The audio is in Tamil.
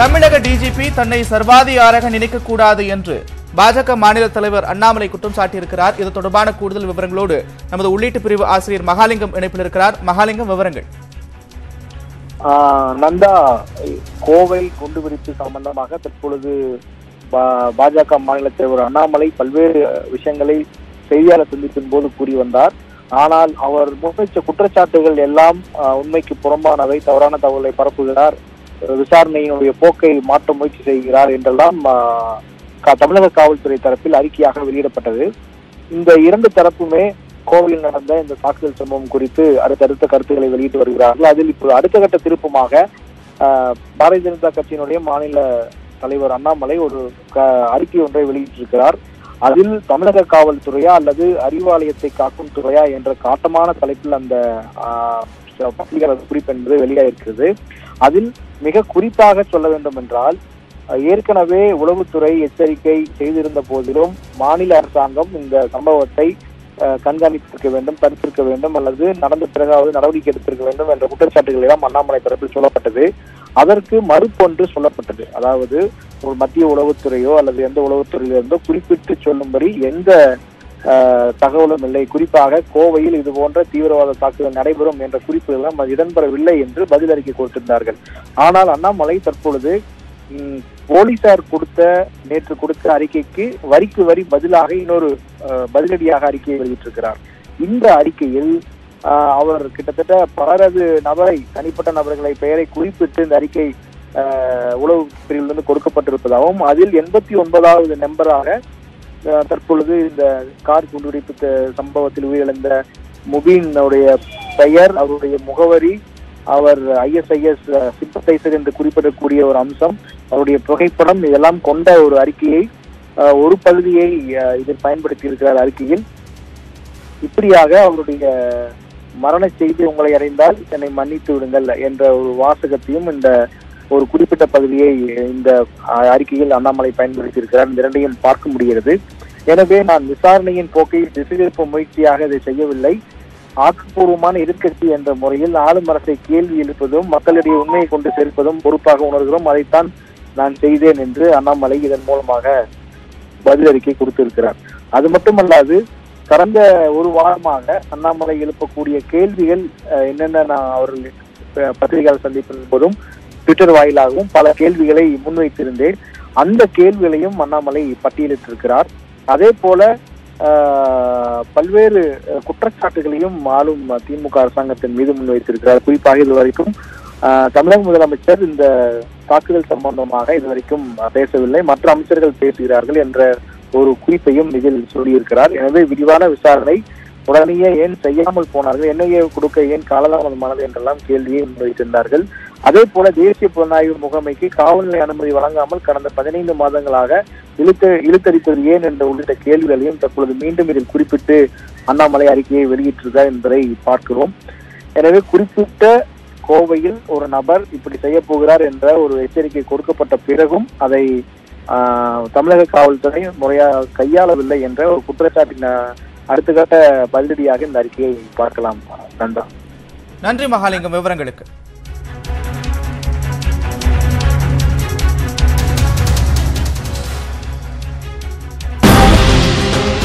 தமிழக டிஜிபி தன்னை சர்வாதிகாராக நினைக்கக்கூடாது என்று பாஜக மாநில தலைவர் அண்ணாமலை குற்றம் சாட்டியிருக்கிறார் இது தொடர்பான கூடுதல் விவரங்களோடு நமது உள்ளீட்டு பிரிவு ஆசிரியர் மகாலிங்கம் இணைப்பில் இருக்கிறார் மகாலிங்கம் விவரங்கள் ஆஹ் நந்தா கோவை குண்டுவெடிப்பு சம்பந்தமாக தற்பொழுது பா- பாஜக மாநில தலைவர் அண்ணாமலை பல்வேறு விஷயங்களை செய்தியாளர் சந்திப்பின் போது கூறி வந்தார் ஆனால் அவர் முன்வைச்ச குற்றச்சாட்டுகள் எல்லாம் ஆஹ், உண்மைக்கு புறம்பானவை தவறான தகவலை பரப்புகிறார் விசாரணையினுடைய போக்கை மாற்ற முயற்சி செய்கிறார் என்றெல்லாம் ஆஹ், க- தமிழக காவல்துறை தரப்பில் அறிக்கையாக வெளியிடப்பட்டது இந்த இரண்டு தரப்புமே கோவையில் நடந்த இந்த தாக்குதல் சம்பவம் குறித்து அடுத்தடுத்த கருத்துக்களை வெளியிட்டு வருகிறார்கள் அதில் இப்போது அடுத்த கட்ட திருப்பமாக ஆஹ், பாரதிய ஜனதா கட்சியினுடைய மாநில தலைவர் அண்ணாமலை ஒரு க- அறிக்கை ஒன்றை வெளியிட்டிருக்கிறார் அதில் தமிழக காவல்துறையா அல்லது அறிவாலயத்தை காக்கும் துறையா என்ற காட்டமான தலைப்பில் அந்த ஆஹ், பத்திரிகையாளர் குறிப்பு என்பது வெளியாகிருக்கிறது அதில் மிக குறிப்பாக சொல்ல வேண்டும் என்றால் அஹ், ஏற்கனவே உளவுத்துறை எச்சரிக்கை செய்திருந்த போதிலும் மாநில அரசாங்கம் இந்த சம்பவத்தை அஹ், கண்காணித்திருக்க வேண்டும் தடுத்திருக்க வேண்டும் அல்லது நடந்த பிறகாவது நடவடிக்கை எடுத்திருக்க வேண்டும் என்ற குற்றச்சாட்டுகள் எல்லாம் அண்ணாமலை தரப்பில் சொல்லப்பட்டது அதற்கு மறுப்பொன்று சொல்லப்பட்டது அதாவது ஒரு மத்திய உளவுத்துறையோ அல்லது எந்த உளவுத்துறையிலிருந்தோ குறிப்பிட்டு சொல்லும்படி எந்த அஹ், தகவலும் இல்லை குறிப்பாக கோவையில் இது போன்ற தீவிரவாத தாக்குதல் நடைபெறும் என்ற குறிப்புகள் அது இடம்பெறவில்லை என்று பதில் அறிக்கை கொடுத்திருந்தார்கள் ஆனால் அண்ணாமலை தற்பொழுது ம், போலீசார் கொடுத்த நேற்று கொடுத்த அறிக்கைக்கு வரிக்கு வரி பதிலாக இன்னொரு அஹ், பதிலடியாக அறிக்கையை வெளியிட்டிருக்கிறார் இந்த அறிக்கையில் ஆஹ், அவர் கிட்டத்தட்ட பலரது நபரை தனிப்பட்ட நபர்களை பெயரை குறிப்பிட்டு இந்த அறிக்கை ஆஹ், உளவு பிரிவிலிருந்து கொடுக்கப்பட்டிருப்பதாகவும் அதில் எண்பத்தி ஒன்பதாவது நம்பராக ஆஹ், தற்பொழுது இந்த கார் குண்டுவெடிப்பு த- சம்பவத்தில் உயிரிழந்த முபீனுடைய பெயர் அவருடைய முகவரி அவர் ஐஎஸ்ஐஎஸ் சிம்பத்தைசர் என்று குறிப்பிடக்கூடிய ஒரு அம்சம் அவருடைய புகைப்படம் இதெல்லாம் கொண்ட ஒரு அறிக்கையை ஆஹ், ஒரு பகுதியை ஆஹ், இதில் பயன்படுத்தி இருக்கிறார் அறிக்கையில் இப்படியாக அவருடைய மரண செய்தி உங்களை அறிந்தால் என்னை மன்னித்து விடுங்கள் என்ற ஒரு வாசகத்தையும் இந்த ஒரு குறிப்பிட்ட பகுதியை இந்த ஆஹ், அறிக்கையில் அண்ணாமலை பயன்படுத்தி இருக்கிறார் இந்த இரண்டையும் பார்க்க முடிகிறது எனவே நான் விசாரணையின் போக்கை திசை திருப்ப முயற்சியாக இதை செய்யவில்லை ஆக்கப்பூர்வமான எதிர்க்கட்சி என்ற முறையில் ஆளும் அரசை கேள்வி எழுப்பதும் மக்களிடையே உண்மையை கொண்டு சேர்ப்பதும் பொறுப்பாக உணர்கிறோம் அதைத்தான் நான் செய்தேன் என்று அண்ணாமலை இதன் மூலமாக பதிலறிக்கை கொடுத்திருக்கிறார் அது மட்டுமல்லாது கடந்த ஒரு வாரமாக அண்ணாமலை எழுப்பக்கூடிய கேள்விகள் அஹ், என்னென்ன நான் அவர்கள் அஹ், பத்திரிகையாளர் சந்திப்பின் போதும் ட்விட்டர் வாயிலாகவும் பல கேள்விகளை முன்வைத்திருந்தேன் அந்த கேள்விகளையும் அண்ணாமலை பட்டியலிட்டிருக்கிறார் அதே போல ஆஹ், பல்வேறு அஹ், குற்றச்சாட்டுகளையும் ஆளும் திமுக அரசாங்கத்தின் மீது முன்வைத்திருக்கிறார் குறிப்பாக இதுவரைக்கும் ஆஹ், தமிழக முதலமைச்சர் இந்த தாக்குதல் சம்பந்தமாக இதுவரைக்கும் பேசவில்லை மற்ற அமைச்சர்கள் பேசுகிறார்கள் என்ற ஒரு குறிப்பையும் இதில் சொல்லியிருக்கிறார் எனவே விரிவான விசாரணை உடனேயே ஏன் செய்யாமல் போனார்கள் என்ஐஏ கொடுக்க ஏன் காலதாமதமானது என்றெல்லாம் கேள்வியை முன்வைத்திருந்தார்கள் அதே போல தேசிய புலனாய்வு முகமைக்கு காவல்நிலை அனுமதி வழங்காமல் கடந்த பதினைந்து மாதங்களாக இழுத்த இழுத்தடித்தது ஏன் என்ற உள்ளிட்ட கேள்விகளையும் தற்பொழுது மீண்டும் இதில் குறிப்பிட்டு அண்ணாமலை அறிக்கையை வெளியிட்டிருக்கார் என்பதை பார்க்கிறோம் எனவே குறிப்பிட்ட கோவையில் ஒரு நபர் இப்படி செய்ய போகிறார் என்ற ஒரு எச்சரிக்கை கொடுக்கப்பட்ட பிறகும் அதை ஆஹ், தமிழக காவல்துறை முறையாக கையாளவில்லை என்ற ஒரு குற்றச்சாட்டின் ஆஹ், அடுத்த கட்ட பதிலடியாக இந்த அறிக்கையை பார்க்கலாம் நன்றா நன்றி மகாலிங்கம் விவரங்களுக்கு